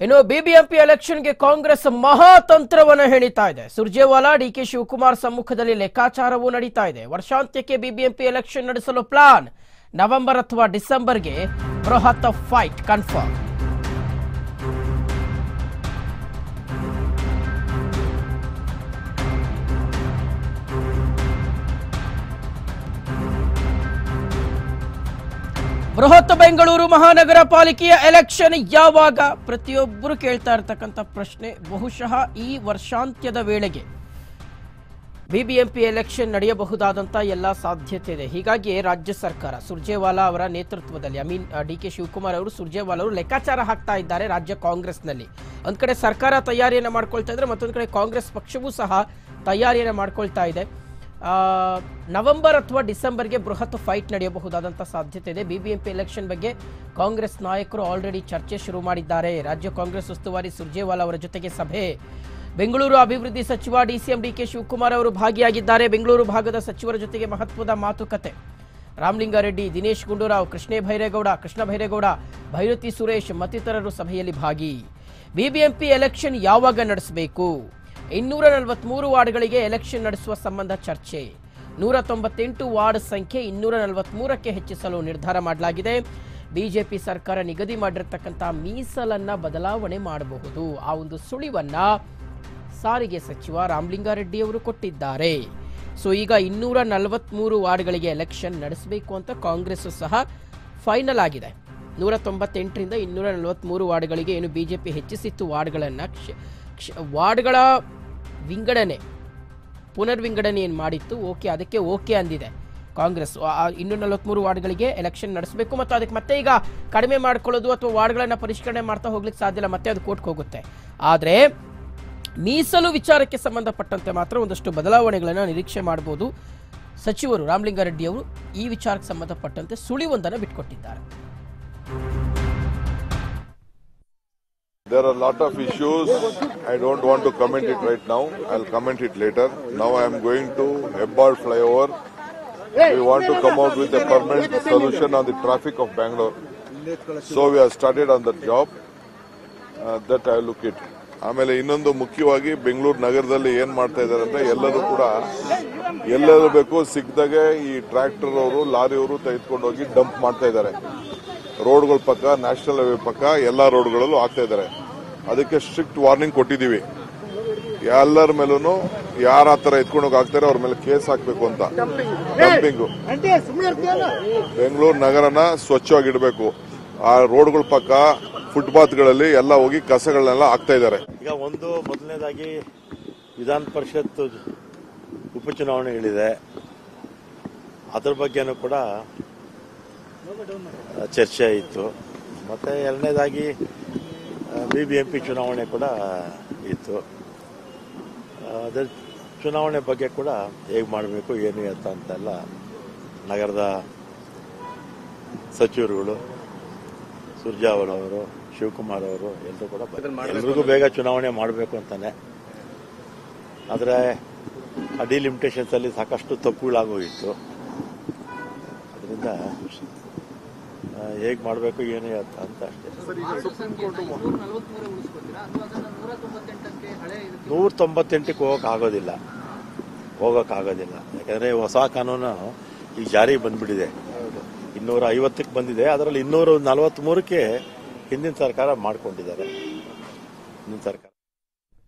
ಇನ್ನು ಬಿಬಿಎಂಪಿ ಎಲೆಕ್ಷನ್ಗೆ ಕಾಂಗ್ರೆಸ್ ಮಹಾತಂತ್ರವನ್ನು ಹೆಣಿತಾ ಇದೆ ಸುರ್ಜೇವಾಲಾ ಡಿಕೆ ಶಿವಕುಮಾರ್ ಸಮ್ಮುಖದಲ್ಲಿ ಲೆಕ್ಕಾಚಾರವೂ ನಡೀತಾ ಇದೆ ವರ್ಷಾಂತ್ಯಕ್ಕೆ ಬಿಬಿಎಂಪಿ ಎಲೆಕ್ಷನ್ ನಡೆಸಲು ಪ್ಲಾನ್ ನವೆಂಬರ್ ಅಥವಾ ಡಿಸೆಂಬರ್ಗೆ ಬೃಹತ್ ಫೈಟ್ ಕನ್ಫರ್ಮ್ ಬೃಹತ್ ಬೆಂಗಳೂರು ಮಹಾನಗರ ಪಾಲಿಕೆಯ ಎಲೆಕ್ಷನ್ ಯಾವಾಗ ಪ್ರತಿಯೊಬ್ಬರು ಕೇಳ್ತಾ ಇರ್ತಕ್ಕಂಥ ಪ್ರಶ್ನೆ ಬಹುಶಃ ಈ ವರ್ಷಾಂತ್ಯದ ವೇಳೆಗೆ ಬಿಬಿಎಂಪಿ ಎಲೆಕ್ಷನ್ ನಡೆಯಬಹುದಾದಂಥ ಎಲ್ಲ ಸಾಧ್ಯತೆ ಇದೆ ಹೀಗಾಗಿ ರಾಜ್ಯ ಸರ್ಕಾರ ಸುರ್ಜೇವಾಲಾ ಅವರ ನೇತೃತ್ವದಲ್ಲಿ I mean D K Shivakumar ಅವರು ಸುರ್ಜೇವಾಲಾ ಅವರು ಲೆಕ್ಕಾಚಾರ ಹಾಕ್ತಾ ಇದ್ದಾರೆ ರಾಜ್ಯ ಕಾಂಗ್ರೆಸ್ನಲ್ಲಿ ಒಂದ್ ಕಡೆ ಸರ್ಕಾರ ತಯಾರಿಯನ್ನು ಮಾಡ್ಕೊಳ್ತಾ ಇದ್ರೆ ಮತ್ತೊಂದು ಕಡೆ ಕಾಂಗ್ರೆಸ್ ಪಕ್ಷವೂ ಸಹ ತಯಾರಿಯನ್ನು ಮಾಡ್ಕೊಳ್ತಾ ಇದೆ ಆ, ನವೆಂಬರ್ ಅಥವಾ ಡಿಸೆಂಬರ್ಗೆ ಬೃಹತ್ ಫೈಟ್ ನಡೆಯಬಹುದಾದಂಥ ಸಾಧ್ಯತೆ ಇದೆ ಬಿಬಿಎಂಪಿ ಎಲೆಕ್ಷನ್ ಬಗ್ಗೆ ಕಾಂಗ್ರೆಸ್ ನಾಯಕರು ಆಲ್ರೆಡಿ ಚರ್ಚೆ ಶುರು ಮಾಡಿದ್ದಾರೆ ರಾಜ್ಯ ಕಾಂಗ್ರೆಸ್ ಉಸ್ತುವಾರಿ ಸುರ್ಜೇವಾಲಾ ಅವರ ಜೊತೆಗೆ ಸಭೆ ಬೆಂಗಳೂರು ಅಭಿವೃದ್ಧಿ ಸಚಿವ ಡಿಸಿಎಂ ಡಿಕೆ ಶಿವಕುಮಾರ್ ಅವರು ಭಾಗಿಯಾಗಿದ್ದಾರೆ ಬೆಂಗಳೂರು ಭಾಗದ ಸಚಿವರ ಜೊತೆಗೆ ಮಹತ್ವದ ಮಾತುಕತೆ ರಾಮಲಿಂಗಾರೆಡ್ಡಿ ದಿನೇಶ್ ಗುಂಡೂರಾವ್ ಕೃಷ್ಣೇ ಭೈರೇಗೌಡ ಕೃಷ್ಣ ಭೈರೇಗೌಡ ಭೈರತಿ ಸುರೇಶ್ ಮತ್ತಿತರರು ಸಭೆಯಲ್ಲಿ ಭಾಗಿ ಬಿಬಿಎಂಪಿ ಎಲೆಕ್ಷನ್ ಯಾವಾಗ ನಡೆಸಬೇಕು ಇನ್ನೂರ ನಲವತ್ಮೂರು ವಾರ್ಡ್ಗಳಿಗೆ ಎಲೆಕ್ಷನ್ ನಡೆಸುವ ಸಂಬಂಧ ಚರ್ಚೆ ನೂರ ತೊಂಬತ್ತೆಂಟು ವಾರ್ಡ್ ಸಂಖ್ಯೆ ಇನ್ನೂರ ನಲವತ್ಮೂರಕ್ಕೆ ಹೆಚ್ಚಿಸಲು ನಿರ್ಧಾರ ಮಾಡಲಾಗಿದೆ ಬಿಜೆಪಿ ಸರ್ಕಾರ ನಿಗದಿ ಮಾಡಿರ್ತಕ್ಕಂಥ ಮೀಸಲನ್ನ ಬದಲಾವಣೆ ಮಾಡಬಹುದು ಆ ಒಂದು ಸುಳಿವನ್ನ ಸಾರಿಗೆ ಸಚಿವ ರಾಮಲಿಂಗಾರೆಡ್ಡಿ ಅವರು ಕೊಟ್ಟಿದ್ದಾರೆ ಸೊ ಈಗ ಇನ್ನೂರ ನಲವತ್ಮೂರು ವಾರ್ಡ್ಗಳಿಗೆ ಎಲೆಕ್ಷನ್ ನಡೆಸಬೇಕು ಅಂತ ಕಾಂಗ್ರೆಸ್ ಸಹ ಫೈನಲ್ ಆಗಿದೆ ನೂರ ತೊಂಬತ್ತೆಂಟರಿಂದ ಇನ್ನೂರ ನಲವತ್ಮೂರು ವಾರ್ಡ್ಗಳಿಗೆ ಏನು ಬಿಜೆಪಿ ಹೆಚ್ಚಿಸಿತ್ತು ವಾರ್ಡ್ಗಳನ್ನು ಕ್ಷ- ಕ್ಷ- ವಾರ್ಡ್ಗಳ ವಿಂಗಡಣೆ ಪುನರ್ವಿಂಗಡಣೆ ಏನು ಮಾಡಿತ್ತು ಓಕೆ ಅದಕ್ಕೆ ಓಕೆ ಅಂದಿದೆ ಕಾಂಗ್ರೆಸ್ ಇನ್ನೂರ ನಲವತ್ಮೂರು ವಾರ್ಡ್ಗಳಿಗೆ ಎಲೆಕ್ಷನ್ ನಡೆಸಬೇಕು ಮತ್ತು ಅದಕ್ಕೆ ಮತ್ತೆ ಈಗ ಕಡಿಮೆ ಮಾಡ್ಕೊಳ್ಳೋದು ಅಥವಾ ವಾರ್ಡ್ಗಳನ್ನು ಪರಿಷ್ಕರಣೆ ಮಾಡ್ತಾ ಹೋಗ್ಲಿಕ್ಕೆ ಸಾಧ್ಯ ಇಲ್ಲ ಮತ್ತೆ ಅದು ಕೋರ್ಟ್ಗೆ ಹೋಗುತ್ತೆ ಆದರೆ ಮೀಸಲು ವಿಚಾರಕ್ಕೆ ಸಂಬಂಧಪಟ್ಟಂತೆ ಮಾತ್ರ ಒಂದಷ್ಟು ಬದಲಾವಣೆಗಳನ್ನು ನಿರೀಕ್ಷೆ ಮಾಡಬಹುದು ಸಚಿವರು ರಾಮಲಿಂಗಾರೆಡ್ಡಿ ಅವರು ಈ ವಿಚಾರಕ್ಕೆ ಸಂಬಂಧಪಟ್ಟಂತೆ ಸುಳಿವೊಂದನ್ನು ಬಿಟ್ಕೊಟ್ಟಿದ್ದಾರೆ There are a lot of issues. I don't want to comment it right now. I'll comment it later. Now I am going to Hebbal flyover. We want to come out with a permanent solution on the traffic of Bangalore. So we have started on that job. Uh, that I look it. ಆಮೇಲೆ ಇನ್ನೊಂದು ಮುಖ್ಯವಾಗಿ ಬೆಂಗಳೂರು ನಗರದಲ್ಲಿ ಏನ್ ಮಾಡ್ತಾ ಇದ್ದಾರೆ ಅಂದ್ರೆ ಎಲ್ಲರೂ ಕೂಡ ಎಲ್ಲೆಲ್ಲೂ ಬೇಕು ಸಿಕ್ಕದಾಗೆ ಈ ಟ್ರ್ಯಾಕ್ಟರ್ ಅವರು ಲಾರಿ ಅವರು ತೆಗೆದುಕೊಂಡು ಹೋಗಿ ಡಂಪ್ ಮಾಡ್ತಾ ಇದ್ದಾರೆ ರೋಡ್ಗಳ ಪಕ್ಕ ನ್ಯಾಷನಲ್ ಹೈವೇ ಪಕ್ಕ ಎಲ್ಲಾ ರೋಡ್ಗಳಲ್ಲೂ ಆಗ್ತಾ ಇದ್ದಾರೆ ಅದಕ್ಕೆ ಸ್ಟ್ರಿಕ್ಟ್ ವಾರ್ನಿಂಗ್ ಕೊಟ್ಟಿದ್ದೀವಿ ಎಲ್ಲರ ಮೇಲೂ ಯಾರ ಆ ಥರ ಎತ್ಕೊಂಡು ಹೋಗಿ ಆಗ್ತಾರೆ ಅವ್ರ ಮೇಲೆ ಕೇಸ್ ಹಾಕ್ಬೇಕು ಅಂತ ಡಂಪಿಂಗು ಬೆಂಗಳೂರು ನಗರನ ಸ್ವಚ್ಛವಾಗಿಡಬೇಕು ಆ ರೋಡ್ಗಳ ಪಕ್ಕ ಫುಟ್ಪಾತ್ಗಳಲ್ಲಿ ಎಲ್ಲ ಹೋಗಿ ಕಸಗಳನ್ನೆಲ್ಲ ಹಾಕ್ತಾ ಇದ್ದಾರೆ ಈಗ ಒಂದು ಮೊದಲನೇದಾಗಿ ವಿಧಾನ ಪರಿಷತ್ ಉಪಚುನಾವಣೆಗಳಿದೆ ಅದ್ರ ಬಗ್ಗೆನೂ ಕೂಡ ಚರ್ಚೆ ಇತ್ತು ಮತ್ತೆ ಎರಡನೇದಾಗಿ ಬಿ ಬಿ ಎಂ ಪಿ ಚುನಾವಣೆ ಕೂಡ ಇತ್ತು ಅದರ ಚುನಾವಣೆ ಬಗ್ಗೆ ಕೂಡ ಹೇಗೆ ಮಾಡಬೇಕು ಏನು ಅಂತ ಅಂತೆಲ್ಲ ನಗರದ ಸಚಿವರುಗಳು ಸುರ್ಜಾವಲ್ ಅವರು ಶಿವಕುಮಾರ್ ಅವರು ಎಲ್ಲರೂ ಕೂಡ ಎಲ್ರಿಗೂ ಬೇಗ ಚುನಾವಣೆ ಮಾಡಬೇಕು ಅಂತಾನೆ ಆದರೆ ಆ ಡಿಲಿಮಿಟೇಷನ್ಸ್ ಅಲ್ಲಿ ಸಾಕಷ್ಟು ತಪ್ಪುಗಳಾಗೋಗಿತ್ತು ಅದರಿಂದ ಹೇಗೆ ಮಾಡಬೇಕು ಏನು ಅಂತ ಅಂತ ಅಷ್ಟೇ ನೂರ ತೊಂಬತ್ತೆಂಟಕ್ಕೆ ಹೋಗಕ್ ಆಗೋದಿಲ್ಲ ಹೋಗಕ್ ಆಗೋದಿಲ್ಲ ಯಾಕಂದ್ರೆ ಹೊಸ ಕಾನೂನು ಈಗ ಜಾರಿಗೆ ಬಂದ್ಬಿಟ್ಟಿದೆ ಇನ್ನೂರ ಐವತ್ತಕ್ಕೆ ಬಂದಿದೆ ಅದರಲ್ಲಿ ಇನ್ನೂರ ನಲವತ್ತ್ ಮೂರಕ್ಕೆ ಹಿಂದಿನ ಸರ್ಕಾರ ಮಾಡ್ಕೊಂಡಿದ್ದಾರೆ ಹಿಂದಿನ ಸರ್ಕಾರ